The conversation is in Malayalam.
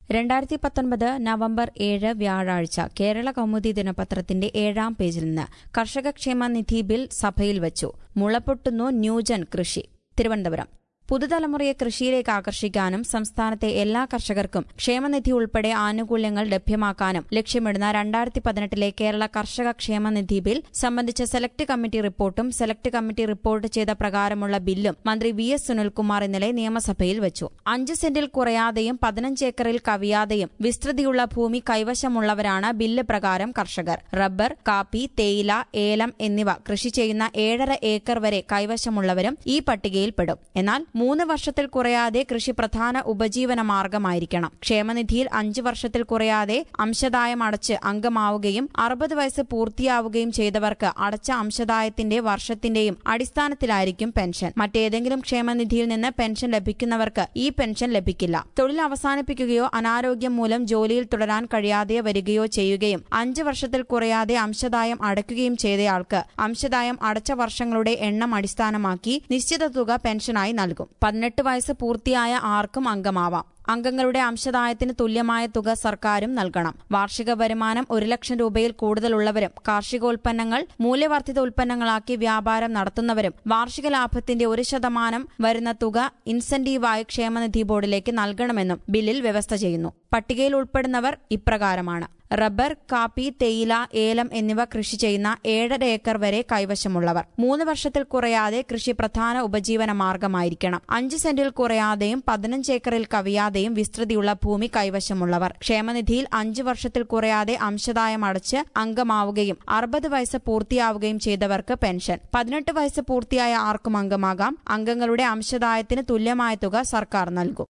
രണ്ടായിരത്തി പത്തൊൻപത് നവംബർ ഏഴ് വ്യാഴാഴ്ച കേരള കൗമുദി ദിനപത്രത്തിന്റെ ഏഴാം പേജിൽ നിന്ന് കർഷകക്ഷേമ നിധി ബിൽ സഭയിൽ വച്ചു മുളപൊട്ടുന്നു ന്യൂജൻ കൃഷി തിരുവനന്തപുരം പുതുതലമുറയെ കൃഷിയിലേക്ക് ആകർഷിക്കാനും സംസ്ഥാനത്തെ എല്ലാ കർഷകർക്കും ക്ഷേമനിധി ഉൾപ്പെടെ ആനുകൂല്യങ്ങൾ ലഭ്യമാക്കാനും ലക്ഷ്യമിടുന്ന രണ്ടായിരത്തി പതിനെട്ടിലെ കേരള കർഷക ക്ഷേമനിധി ബിൽ സംബന്ധിച്ച സെലക്ട് കമ്മിറ്റി റിപ്പോർട്ടും സെലക്ട് കമ്മിറ്റി റിപ്പോർട്ട് ചെയ്ത പ്രകാരമുള്ള ബില്ലും മന്ത്രി വി എസ് സുനിൽകുമാർ ഇന്നലെ നിയമസഭയിൽ വെച്ചു അഞ്ച് സെന്റിൽ കുറയാതെയും പതിനഞ്ച് ഏക്കറിൽ കവിയാതെയും വിസ്തൃതിയുള്ള ഭൂമി കൈവശമുള്ളവരാണ് ബില്ല് പ്രകാരം കർഷകർ റബ്ബർ കാപ്പി തേയില ഏലം എന്നിവ കൃഷി ചെയ്യുന്ന ഏഴര ഏക്കർ വരെ കൈവശമുള്ളവരും ഈ പട്ടികയിൽപ്പെടും എന്നാൽ മൂന്ന് വർഷത്തിൽ കുറയാതെ കൃഷി പ്രധാന ഉപജീവന മാർഗമായിരിക്കണം ക്ഷേമനിധിയിൽ അഞ്ച് വർഷത്തിൽ കുറയാതെ അംശദായം അടച്ച് അംഗമാവുകയും അറുപത് വയസ്സ് പൂർത്തിയാവുകയും ചെയ്തവർക്ക് അടച്ച അംശദായത്തിന്റെ വർഷത്തിന്റെയും അടിസ്ഥാനത്തിലായിരിക്കും പെൻഷൻ മറ്റേതെങ്കിലും ക്ഷേമനിധിയിൽ നിന്ന് പെൻഷൻ ലഭിക്കുന്നവർക്ക് ഈ പെൻഷൻ ലഭിക്കില്ല തൊഴിൽ അവസാനിപ്പിക്കുകയോ അനാരോഗ്യം മൂലം ജോലിയിൽ തുടരാൻ കഴിയാതെ വരികയോ ചെയ്യുകയും അഞ്ച് വർഷത്തിൽ കുറയാതെ അംശദായം അടയ്ക്കുകയും ചെയ്തയാൾക്ക് അംശദായം അടച്ച വർഷങ്ങളുടെ എണ്ണം അടിസ്ഥാനമാക്കി നിശ്ചിത തുക പെൻഷനായി നൽകും പതിനെട്ട് വയസ്സ് പൂർത്തിയായ ആർക്കും അംഗമാവാം അംഗങ്ങളുടെ അംശദായത്തിന് തുല്യമായ തുക സർക്കാരും നൽകണം വാർഷിക വരുമാനം ഒരു ലക്ഷം രൂപയിൽ കൂടുതലുള്ളവരും കാർഷികോൽപ്പന്നങ്ങൾ മൂല്യവർദ്ധിത ഉൽപ്പന്നങ്ങളാക്കി വ്യാപാരം നടത്തുന്നവരും വാർഷിക ലാഭത്തിന്റെ ഒരു ശതമാനം വരുന്ന തുക ഇൻസെന്റീവായി ക്ഷേമനിധി ബോർഡിലേക്ക് നൽകണമെന്നും ബില്ലിൽ വ്യവസ്ഥ ചെയ്യുന്നു പട്ടികയിൽ ഉൾപ്പെടുന്നവർ ഇപ്രകാരമാണ് റബ്ബർ കാപ്പി തേയില ഏലം എന്നിവ കൃഷി ചെയ്യുന്ന ഏഴര ഏക്കർ വരെ കൈവശമുള്ളവർ മൂന്ന് വർഷത്തിൽ കുറയാതെ കൃഷി പ്രധാന ഉപജീവന മാർഗമായിരിക്കണം അഞ്ച് സെന്റിൽ കുറയാതെയും പതിനഞ്ച് ഏക്കറിൽ കവിയാതെയും വിസ്തൃതിയുള്ള ഭൂമി കൈവശമുള്ളവർ ക്ഷേമനിധിയിൽ അഞ്ച് വർഷത്തിൽ കുറയാതെ അംശദായം അടച്ച് അംഗമാവുകയും അറുപത് വയസ്സ് പൂർത്തിയാവുകയും ചെയ്തവർക്ക് പെൻഷൻ പതിനെട്ട് വയസ്സ് പൂർത്തിയായ ആർക്കും അംഗമാകാം അംഗങ്ങളുടെ അംശദായത്തിന് തുല്യമായ തുക സർക്കാർ നൽകും